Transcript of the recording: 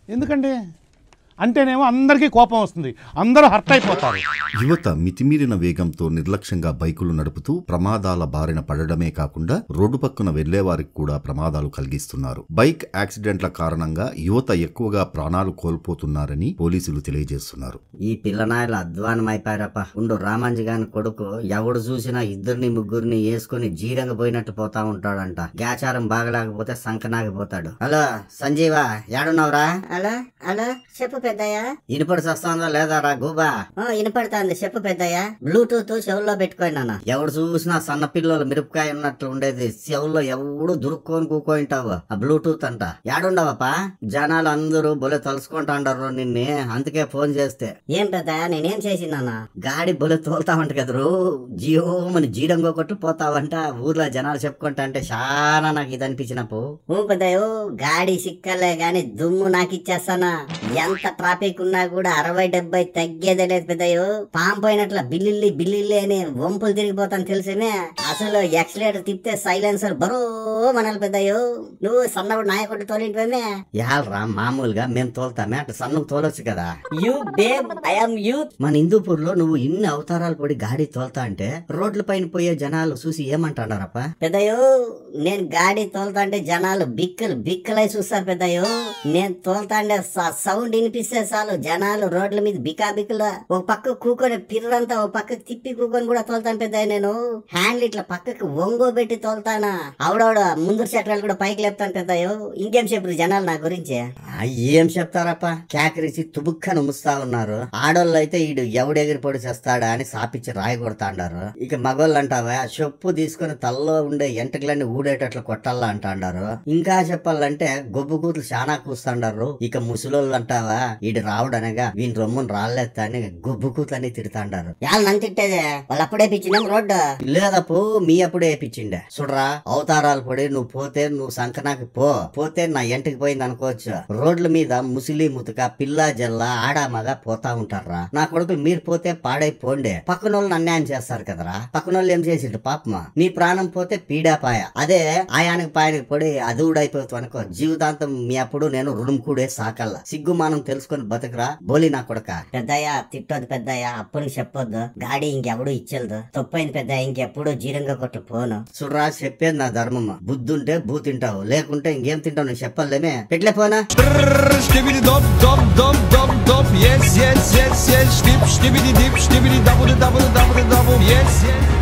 ఎందుకండి అంటేనేమో అందరికీ కోపం వస్తుంది అందరూ హర్ట్ అయిపోతారు యువత మితిమీరిన వేగంతో నిర్లక్ష్యంగా బైకులు నడుపుతూ ప్రమాదాల బారిన పడడమే కాకుండా రోడ్డు పక్కన వెళ్లే వారికి కూడా ప్రమాదాలు కలిగిస్తున్నారు బైక్ యాక్సిడెంట్ల కారణంగా యువత ఎక్కువగా ప్రాణాలు కోల్పోతున్నారని పోలీసులు తెలియజేస్తున్నారు ఈ పిల్లనాయలు అధ్వానం అయిపోయారప్ప ఉండు రామాంజీ గాని కొడుకు ఎవడు చూసినా ఇద్దరిని ముగ్గురిని వేసుకుని జీరంగా పోయినట్టు పోతా ఉంటాడంట గ్యాచారం బాగలేకపోతే సంకనాగిపోతాడు హలో సంజీవా ఏడున్నావురా హలో హలో చెప్పు పెద్దయ్య ఇనుపడి వస్తుందా లేదా రా గూబా ఆ, వినపడుతుంది చెప్పు పెద్దయ్య బ్లూటూత్ చెవుల్లో పెట్టుకోయినాను ఎవడు చూసినా సన్న పిల్లలు మిరపకాయ ఉన్నట్లు ఉండేది చెవుల్లో ఎవడు దురుక్కొని కూకోయింటావు ఆ బ్లూటూత్ అంట ఏడుండవప్పా జనాలు అందరూ బొలే తలుసుకుంటాండారు నిన్నే అందుకే ఫోన్ చేస్తే ఏం పెద్దయ్య నేనేం చేసినానా గాడి బొలే తోలుతావంట కదరు జియో మన జీడంగో కొట్టు పోతావంట ఊర్లో జనాలు చెప్పుకుంటా అంటే చాలా నాకు ఇది అనిపించినప్పు ఓ పెద్దయ్య గాడి సిక్కలే గాని దుమ్ము నాకు ఇచ్చేస్తానా ఎంత ట్రాఫిక్ ఉన్నా కూడా అరవై డెబ్బై తగ్గేదే లేదు పెద్దయ్య పాము పోయినట్ల బిల్లిల్లి బిల్లిల్లి అని వంపులు తిరిగిపోతాను తెలిసినే అసలు ఎక్సలేటర్ తిప్పితే సైలెన్సర్ బరో మనల్ పెద్దయ్య నువ్వు సన్నప్పుడు నాయకుడు తోలింటివే యాలరా మామూలుగా మేము తోలుతామే అట్లా సన్నుకు తోలొచ్చు కదా యూ బేబ్ ఐఎమ్ యూత్ మన హిందూపూర్ లో నువ్వు ఇన్ని అవతారాలు పడి గాడి తోలుతా అంటే రోడ్ల పైన పోయే జనాలు చూసి ఏమంటాడారప్ప పెద్దయ్యో నేను గాడి తోలుతాంటే జనాలు బిక్కలు బిక్కలై చూస్తారు పెద్దయ్యో నేను తోలుతాంటే స- సౌండ్ వినిపిస్తే చాలు జనాలు రోడ్ల మీద బికా బిక్కులు ఒక పక్క కూకొని పిర్రంతా ఒక పక్కకు తిప్పి కూకొని కూడా తోలుతాను పెద్దయ్య నేను హ్యాండ్ ఇట్లా పక్కకి ఒంగోబెట్టి తోలుతానా ఆవిడవిడ ముందు చట్రాలు కూడా పైకి లేపుతాను పెద్దయ్యో ఇంకేం చెప్పరు జనాలు నా గురించి ఆ, ఏం చెప్తారప్ప కేకరిసి తుబుక్కను ముస్తా ఉన్నారు ఆడోళ్ళు అయితే ఈడు ఎవడెగిరి పొడి చేస్తాడా అని సాపిచ్చి రాయి కొడతాండారు ఇక మగోళ్ళు అంటావా చెప్పు తీసుకుని తల్లో ఉండే ఎంటకలన్నీ ఊడేటట్లు కొట్టాలా అంటాండారు ఇంకా చెప్పాలంటే గొబ్బు కూతులు చాలా కూస్తాండారు ఇక ముసలోళ్ళు అంటావా ఈడు రావుడనగా వీని రొమ్మును రాలేస్తా అని గొబ్బు కూతులని తిడతాండారు యాళ్ళు నన్ను తిట్టేదే వాళ్ళు అప్పుడే పిచ్చినాం రోడ్డు లేదప్పు మీ అప్పుడే వేపించిండే చూడరా అవతారాలు పడి నువ్వు పోతే నువ్వు సంకనాకి పో పోతే నా ఎంటికి పోయింది అనుకోవచ్చు రోడ్ల మీద ముసిలి ముతక పిల్ల జల్ల ఆడ మగ పోతా ఉంటారా నా కొడుకులు మీరు పోతే పాడైపోండే పక్కన వాళ్ళు అన్యాయం చేస్తారు కదరా పక్కన వాళ్ళు ఏం చేసిండ్రు పాపమా నీ ప్రాణం పోతే పీడాపాయ అదే ఆయానికి పాయనికి పడి అది ఊడైపోతావు అనుకో జీవితాంతం మీ అప్పుడు నేను రుణం కూడే సాకల్లా సిగ్గుమానం తెలుసుకొని బతుకురా బోలి నా కొడక పెద్దయ్య తిట్టొద్దు పెద్దయ్య అప్పుడు చెప్పొద్దు గాడి ఇంకెప్పుడు ఇచ్చేది తప్పైంది పెద్దయ్య ఇంకెప్పుడు జీరంగా కొట్టు పోను చూడరా చెప్పేది నా ధర్మం బుద్ధుంటే బూ తింటావు లేకుంటే ఇంకేం తింటావు నేను చెప్పలేమే పెట్లే పోనా Stibidi dop dop dop dop dop yes yes yes yes Stib stibidi dip stibidi double double double double yes yes